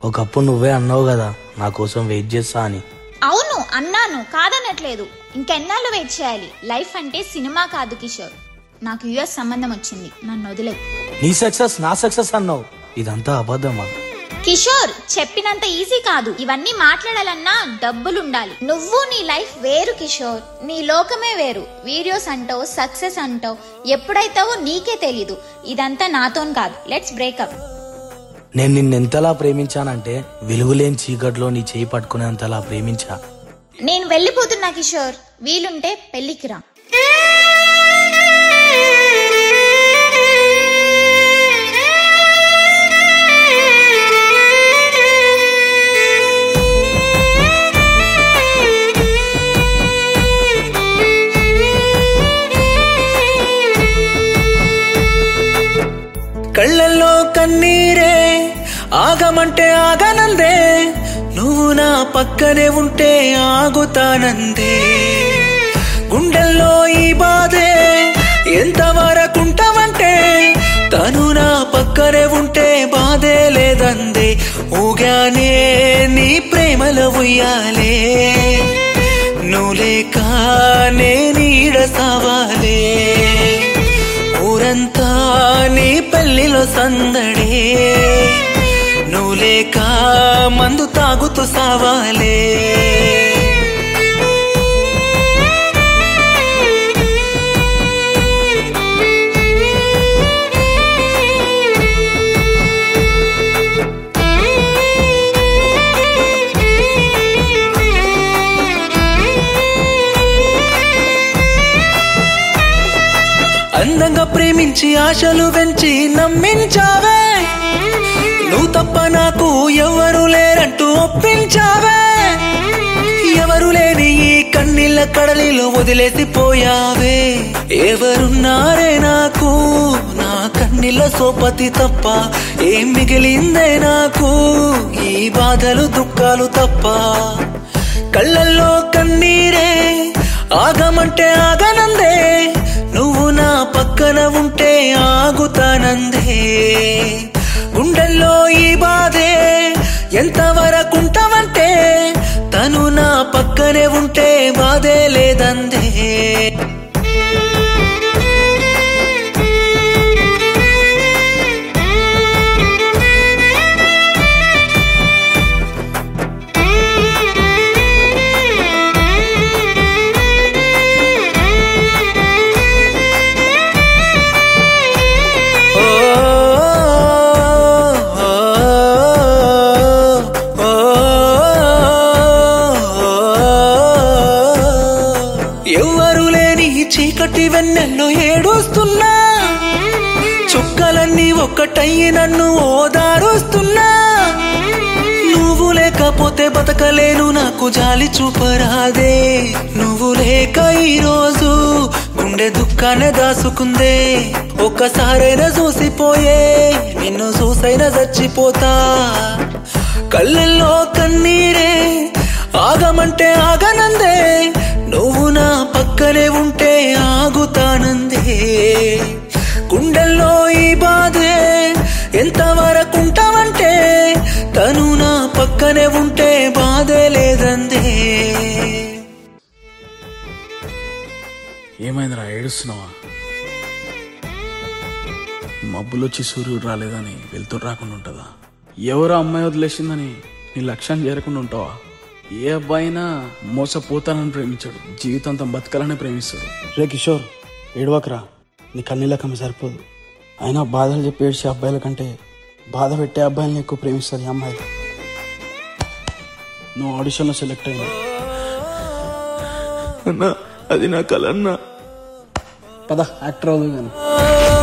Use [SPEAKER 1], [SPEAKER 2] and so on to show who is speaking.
[SPEAKER 1] ఒకప్పుడు నువ్వే అన్నావు కదా నా కోసం వెయిట్ చేస్తా అని
[SPEAKER 2] అవును అన్నాను కాదనట్లేదు ఇంకెన్నాళ్ళు వెయిట్ చేయాలి లైఫ్ అంటే సినిమా కాదు కిషోర్ నాకు యుఎస్ సంబంధం వచ్చింది నన్ను వదిలే
[SPEAKER 1] నీ సక్సెస్ నా సక్సెస్ అన్నావు ఇదంతా అబద్ధమా
[SPEAKER 2] కిషోర్ చెప్పినంత ఈజీ కాదు ఇవన్నీ మాట్లాడాలన్నా డబ్బులుండాలి నువ్వు నీ లైఫ్ వేరు కిషోర్ నీ లోకమే వేరు వీడియోస్ అంటావు సక్సెస్ అంటావు ఎప్పుడైతావో నీకే తెలీదు ఇదంతా నాతోని కాదు లెట్స్ బ్రేకప్
[SPEAKER 1] నేను నిన్నెంతలా ప్రేమించానంటే వెలుగులేని చీకట్లో నీ చేయి పట్టుకునేంతలా ప్రేమించా
[SPEAKER 2] నేను వెళ్ళిపోతున్నా కిషోర్ వీలుంటే పెళ్లికి రా
[SPEAKER 3] కళ్ళల్లో కన్నీరే ఆగమంటే ఆగనందే నువ్వు నా పక్కనే ఉంటే ఆగుతానందే గుండెల్లో ఈ బాధే ఎంతవరకుంటావంటే తను నా పక్కనే ఉంటే బాధే లేదందే ఊగానే నీ ప్రేమలో ఉయ్యాలే నువ్వు లేక నే నీడ సావాలే ఊరంతా నీ పెళ్లిలో సందడే నువ్వు లేక మందు తాగుతూ సావాలే అందంగా ప్రేమించి ఆశలు పెంచి నమ్మించావే నువ్వు తప్ప నాకు ఎవరు లేరంటూ ఒప్పించావే ఎవరు లేని ఈ కన్నీళ్ళ కడలిలో వదిలేసి పోయావే ఎవరున్నారే నాకు నా కన్నీళ్ళ సోపతి తప్ప ఏం మిగిలిందే నాకు ఈ బాధలు దుఃఖాలు తప్ప కళ్ళల్లో కన్నీరే ఆగమంటే ఆగనందే నువ్వు నా పక్కన ఉంటే ఆగుతానందే గుండెల్లో ఈ బాధే ఎంతవరకుంటావంటే తను నా పక్కనే ఉంటే బాధే లేదందే ఓ ఎవ్వరు లేని ఈ చీకటి వెన్నెల్లో ఏడుస్తున్నా చుక్కలన్నీ ఒక్కటయ్యి నన్ను ఓదారుస్తున్నా నువ్వు లేకపోతే బతకలేను నాకు జాలి చూపరాదే నువ్వు లేక ఈ రోజు గుండె దుఃఖాన్ని దాసుకుందే ఒక్కసారైనా చూసిపోయే నిన్ను చూసైనా చచ్చిపోతా కళ్ళల్లో కన్నీరే ఆగమంటే ఆగనందే నువ్వు నా పక్కనే ఉంటే ఆగుతానందే గుండెల్లో ఈ బాధే ఎంతవరకుంటావంటే తను నా పక్కనే ఉంటే బాధే లేదందే
[SPEAKER 4] ఏమైందిరా ఏడుస్తున్నావా మబ్బులొచ్చి సూర్యుడు రాలేదని వెళ్తూ రాకుండా ఉంటుందా ఎవరో అమ్మాయి వదిలేసిందని నీ లక్ష్యాన్ని చేరకుండా ఉంటావా ఏ అబ్బాయినా మోసపోతానని ప్రేమించాడు జీవితాంతం బతకాలని ప్రేమిస్తాడు
[SPEAKER 5] రే కిషోర్ ఏడవకరా నీ కన్నీళ్ళ కమ్మ సరిపోదు అయినా బాధలు చెప్పి ఏడ్చే అబ్బాయిల కంటే బాధ పెట్టే అబ్బాయిలని ఎక్కువ ప్రేమిస్తారు ఈ అమ్మాయిలు నువ్వు ఆడిషన్లో సెలెక్ట్ అయినా
[SPEAKER 4] అన్నా అది నా కల అన్నా
[SPEAKER 5] పద యాక్టర్ అవుతుంది కానీ